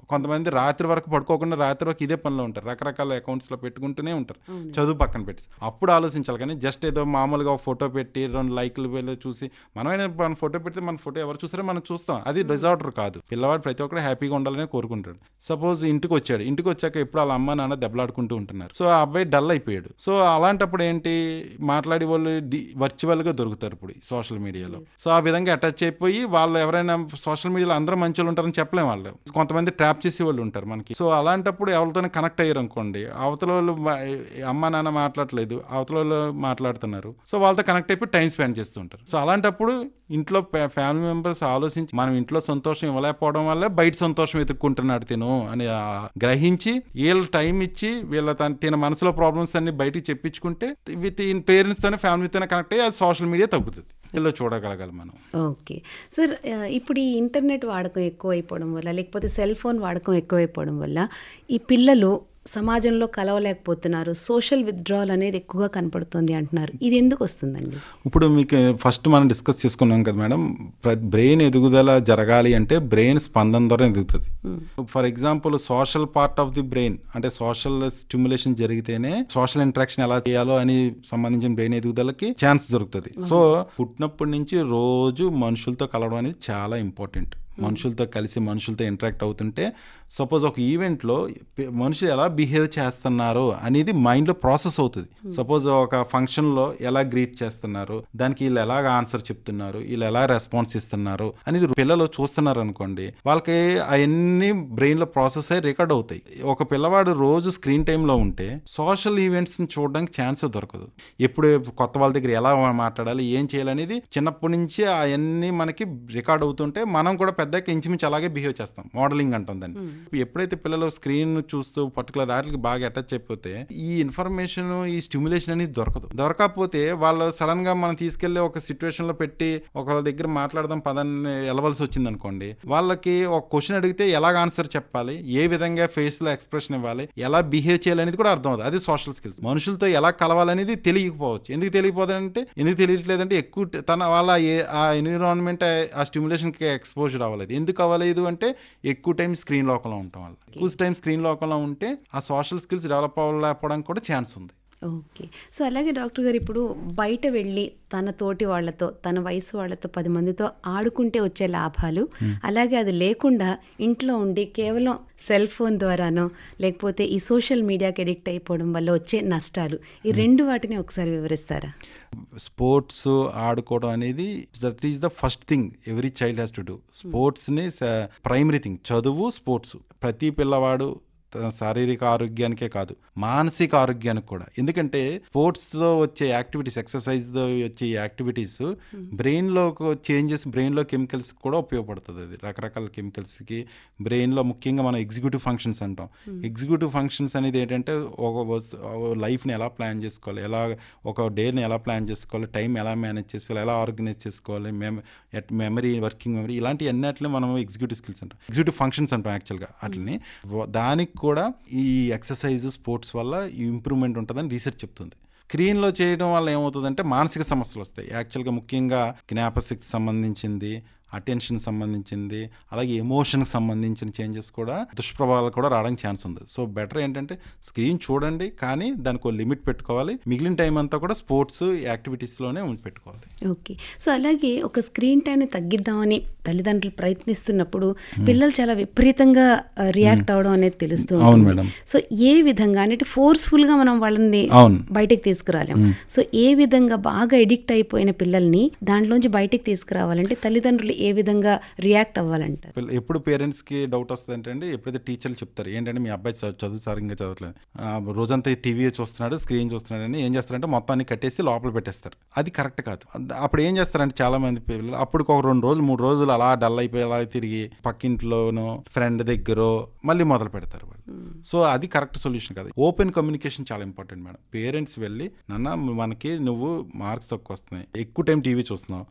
కొంతమంది రాత్రి వరకు పడుకోకుండా రాత్రి వరకు ఇదే పనిలో ఉంటారు రకరకాల అకౌంట్స్ లో పెట్టుకుంటూనే ఉంటారు చదువు పక్కన పెట్టి అప్పుడు ఆలోచించాలి కానీ జస్ట్ ఏదో మామూలుగా ఒక ఫోటో పెట్టి రెండు లైక్లు వెళ్ళి చూసి మనమైనా మన ఫోటో పెడితే మన ఫోటో ఎవరు చూసారో మనం చూస్తాం అది డిజార్డర్ కాదు పిల్లవాడు ప్రతి ఒక్కరు హ్యాపీగా ఉండాలని కోరుకుంటాడు సపోజ్ ఇంటికి వచ్చాడు ఇంటికి వచ్చాక ఎప్పుడు వాళ్ళ అమ్మ నాన్న దెబ్బలాడుకుంటూ ఉంటున్నారు సో ఆ అబ్బాయి డల్ అయిపోయాడు సో అలాంటప్పుడు ఏంటి మాట్లాడే వాళ్ళు వర్చువల్ గా దొరుకుతారు ఇప్పుడు సోషల్ మీడియాలో సో ఆ విధంగా అటాచ్ అయిపోయి వాళ్ళు ఎవరైనా సోషల్ మీడియాలో అందరూ మంచి వాళ్ళు ఉంటారని చెప్పలేం వాళ్ళు కొంతమంది ట్రాప్ చేసే వాళ్ళు ఉంటారు మనకి సో అలాంటప్పుడు ఎవరితోనే కనెక్ట్ అయ్యారు అనుకోండి అవతల వాళ్ళు మా- అమ్మ నాన్న మాట్లాడలేదు అవతల వాళ్ళు మాట్లాడుతున్నారు సో వాళ్ళతో కనెక్ట్ అయిపోయి టైం స్పెండ్ చేస్తుంటారు సో అలాంటప్పుడు ఇంట్లో ఫ్యామిలీ మెంబర్స్ ఆలోచించి మనం ఇంట్లో సంతోషం ఇవ్వలేకపోవడం వల్ల బయట సంతోషం వెతుక్కుంటున్నాడు తిను అని ఆ గ్రహించి వీళ్ళ టైం ఇచ్చి వీళ్ళ తన తిన మనసులో ప్రాబ్లమ్స్ అన్ని బయటికి చెప్పించుకుంటే విత్ ఇన్ పేరెంట్స్ తోనే ఫ్యామిలీతోనే కనెక్ట్ అయ్యి అది సోషల్ మీడియా తగ్గుతుంది ఇలా చూడగలగాలి మనం ఓకే సార్ ఆ, ఇప్పుడు ఈ ఇంటర్నెట్ వాడకం ఎక్కువైపోవడం వల్ల లేకపోతే సెల్ ఫోన్ వాడకం ఎక్కువైపోవడం వల్ల ఈ పిల్లలు సమాజంలో కలవలేకపోతున్నారు సోషల్ విత్డ్రాల్ అనేది ఎక్కువగా కనపడుతుంది అంటున్నారు ఇది ఎందుకు వస్తుందండి ఇప్పుడు మీకు ఫస్ట్ మనం డిస్కస్ చేసుకున్నాం కదా మేడం బ్రెయిన్ ఎదుగుదల జరగాలి అంటే బ్రెయిన్ స్పందన ద్వారా ఎదుగుతుంది for example social part of the brain అంటే సోషల్ స్టిమ్యులేషన్ జరిగితేనే సోషల్ ఇంటరాక్షన్ ఎలా చేయాలో అని సంబంధించిన బ్రెయిన్ ఎదుగుదలకి ఛాన్స్ దొరుకుతుంది సో పుట్టినప్పటి నుంచి రోజు మనుషులతో కలవడం అనేది చాలా ఇంపార్టెంట్ మనుషులతో కలిసి మనుషులతో ఇంటరాక్ట్ అవుతుంటే సపోజ్ ఒక ఈవెంట్లో పి- మనుషులు ఎలా బిహేవ్ చేస్తున్నారు అనేది మైండ్లో ప్రాసెస్ అవుతుంది సపోజ్ ఒక ఫంక్షన్లో ఎలా గ్రీట్ చేస్తున్నారు దానికి వీళ్ళు ఎలాగ ఆన్సర్ చెప్తున్నారు వీళ్ళు ఎలా రెస్పాన్స్ ఇస్తున్నారు అనేది పిల్లలు చూస్తున్నారు అనుకోండి వాళ్ళకి అవన్నీ బ్రెయిన్లో ప్రాసెస్ అయ్యి రికార్డ్ అవుతాయి ఒక పిల్లవాడు రోజు స్క్రీన్ టైంలో ఉంటే సోషల్ ఈవెంట్స్ని చూడడానికి ఛాన్స్ దొరకదు ఎప్పుడు కొత్త వాళ్ళ దగ్గర ఎలా మాట్లాడాలి ఏం చేయాలనేది చిన్నప్పటి నుంచి అవన్నీ మనకి రికార్డ్ అవుతుంటే మనం కూడా పెద్దగా ఇంచుమించు అలాగే బిహేవ్ చేస్తాం మోడలింగ్ అంటాం దాన్ని ఎప్పుడైతే పిల్లలు స్క్రీన్ చూస్తూ పర్టికులర్ వాటికి బాగా అటాచ్ అయిపోతే ఈ ఇన్ఫర్మేషన్ ఈ స్టిమ్యులేషన్ అనేది దొరకదు దొరకకపోతే వాళ్ళు సడన్ గా మనం తీసుకెళ్లి ఒక సిచ్యువేషన్ లో పెట్టి ఒకళ్ళ దగ్గర మాట్లాడదాం పదాన్ని వెళ్ళవలసి వచ్చింది అనుకోండి వాళ్ళకి ఒక క్వశ్చన్ అడిగితే ఎలాగ ఆన్సర్ చెప్పాలి ఏ విధంగా ఫేస్ లో ఎక్స్ప్రెషన్ ఇవ్వాలి ఎలా బిహేవ్ చేయాలి అనేది కూడా అర్థం అవుతుంది అది సోషల్ స్కిల్స్ మనుషులతో ఎలా కలవాలనేది తెలియకపోవచ్చు ఎందుకు తెలియకపోదంటే ఎందుకు తెలియట్లేదంటే ఎక్కువ ట- తన వాళ్ళ ఏ- ఆ ఎన్విరాన్మెంట్ ఆ స్టిమ్యులేషన్ కి ఎక్స్పోజర్ అవ్వలేదు ఎందుకు అవ్వలేదు అంటే ఎక్కువ టైం స్క్రీన్ లోకంలో ఉండటం వల్ల ఎక్కువ టైం స్క్రీన్ లోకంలో ఉంటే ఆ సోషల్ స్కిల్స్ డెవలప్ అవ్వలేకపోవడానికి కూడా ఛాన్స్ ఉంది ఓకే సో అలాగే డాక్టర్ గారు ఇప్పుడు బయట వెళ్ళి తన తోటి వాళ్ళతో తన వయసు వాళ్ళతో పది మందితో ఆడుకుంటే వచ్చే లాభాలు అలాగే అది లేకుండా ఇంట్లో ఉండి కేవలం సెల్ ఫోన్ ద్వారానో లేకపోతే ఈ సోషల్ మీడియాకి ఎడిక్ట్ అయిపోవడం వల్ల వచ్చే నష్టాలు ఈ రెండు వాటిని ఒకసారి వివరిస్తారా స్పోర్ట్స్ ఆడుకోవడం అనేది that is the first thing every child has to do స్పోర్ట్స్ని ప్రైమరీ థింగ్ చదువు స్పోర్ట్స్ ప్రతి పిల్లవాడు తన శారీరక ఆరోగ్యానికే కాదు మానసిక ఆరోగ్యానికి కూడా ఎందుకంటే స్పోర్ట్స్తో వచ్చే యాక్టివిటీస్ ఎక్సర్సైజ్తో వచ్చే యాక్టివిటీస్ బ్రెయిన్లో చేంజెస్ బ్రెయిన్లో కెమికల్స్ కూడా ఉపయోగపడుతుంది అది రకరకాల కెమికల్స్కి బ్రెయిన్లో ముఖ్యంగా మనం ఎగ్జిక్యూటివ్ ఫంక్షన్స్ అంటాం ఎగ్జిక్యూటివ్ ఫంక్షన్స్ అనేది ఏంటంటే ఒక లైఫ్ని ఎలా ప్లాన్ చేసుకోవాలి ఎలా ఒక డేని ఎలా ప్లాన్ చేసుకోవాలి టైం ఎలా మేనేజ్ చేసుకోవాలి ఎలా ఆర్గనైజ్ చేసుకోవాలి మెమ మెమరీ వర్కింగ్ మెమరీ ఇలాంటి అన్నిటిని మనం ఎగ్జిక్యూటివ్ స్కిల్స్ అంటాం ఎగ్జిక్యూటివ్ ఫంక్షన్స్ అంటాం యాక్చువల్గా వాటిని దానికి కూడా ఈ ఎక్సర్సైజ్ స్పోర్ట్స్ వల్ల ఇంప్రూవ్మెంట్ ఉంటుందని రీసెర్చ్ చెప్తుంది స్క్రీన్లో చేయడం వల్ల ఏమవుతుందంటే మానసిక సమస్యలు వస్తాయి యాక్చువల్గా ముఖ్యంగా జ్ఞాపశక్తి సంబంధించింది అటెన్షన్ సంబంధించింది అలాగే ఎమోషన్కి సంబంధించిన చేంజెస్ కూడా దుష్ప్రభావాలు కూడా రావడానికి ఛాన్స్ ఉంది సో బెటర్ ఏంటంటే స్క్రీన్ చూడండి కానీ దానికి ఒక లిమిట్ పెట్టుకోవాలి మిగిలిన టైం అంతా కూడా స్పోర్ట్స్ యాక్టివిటీస్లోనే ఉండి పెట్టుకోవాలి ఓకే సో అలాగే ఒక స్క్రీన్ టైంని తగ్గిద్దామని తల్లిదండ్రులు ప్రయత్నిస్తున్నప్పుడు పిల్లలు చాలా విపరీతంగా రియాక్ట్ అవడం అనేది తెలుస్తూ అవును ఉంటుంది మేడం. సో ఏ విధంగా అంటే ఫోర్స్ఫుల్ గా మనం వాళ్ళని అవును బయటికి తీసుకురాలేం సో ఏ విధంగా బాగా ఎడిక్ట్ అయిపోయిన పిల్లల్ని దాంట్లోంచి బయటికి తీసుకురావాలంటే తల్లిదండ్రులు ఏ విధంగా రియాక్ట్ అవ్వాలంటారు పిల్ల- ఎప్పుడు పేరెంట్స్ కి డౌట్ వస్తుంది అంటే ఎప్పుడైతే టీచర్లు చెప్తారు ఏంటంటే మీ అబ్బాయి చదువు చదువు సరిగ్గా చదవట్లేదు ఆ, రోజంతా టీవీ చూస్తున్నాడు స్క్రీన్ చూస్తున్నాడు అని ఏం చేస్తారంటే మొత్తాన్ని కట్టేసి లోపల పెట్టేస్తారు అది కరెక్ట్ కాదు అద్- అప్పుడు ఏం చేస్తారంటే చాలా మంది పిల్లలు అప్పుడు ఒక రెండు రోజులు మూడు రోజులు అలా డల్ అయిపోయి అలా తిరిగి పక్కింట్లోనో ఫ్రెండ్ దగ్గరో మళ్ళీ మొదలు పెడతారు వాళ్ళు సో అది కరెక్ట్ సొల్యూషన్ కాదు ఓపెన్ కమ్యూనికేషన్ చాలా ఇంపార్టెంట్ మేడం పేరెంట్స్ వెళ్ళి నాన్న మనకి నువ్వు మార్క్స్ తక్కువ వస్తున్నాయి ఎక్కువ టైం టీవీ చూస్తున్నావు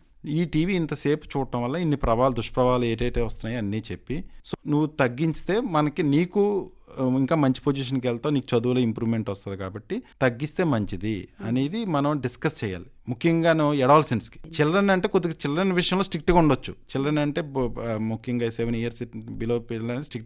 ఈ టీవీ ఇంతసేపు చూడటం వల్ల ఇన్ని ప్రభావాలు దుష్ప్రభావాలు ఏటైతే వస్తున్నాయి అన్నీ చెప్పి సో నువ్వు తగ్గిస్తే మనకి నీకు ఆ, ఇంకా మంచి పొజిషన్కి వెళ్తావు నీకు చదువులో ఇంప్రూవ్మెంట్ వస్తుంది కాబట్టి తగ్గిస్తే మంచిది అనేది మనం డిస్కస్ చేయాలి ముఖ్యంగా ఎడాల్సెన్స్కి చిల్డ్రన్ అంటే కొద్దిగా చిల్డ్రన్ విషయంలో స్ట్రిక్ట్గా ఉండొచ్చు చిల్డ్రన్ అంటే బ- బ- ముఖ్యంగా సెవెన్ ఇయర్స్ బిలో పిల్లలని స్ట్రిక్ట్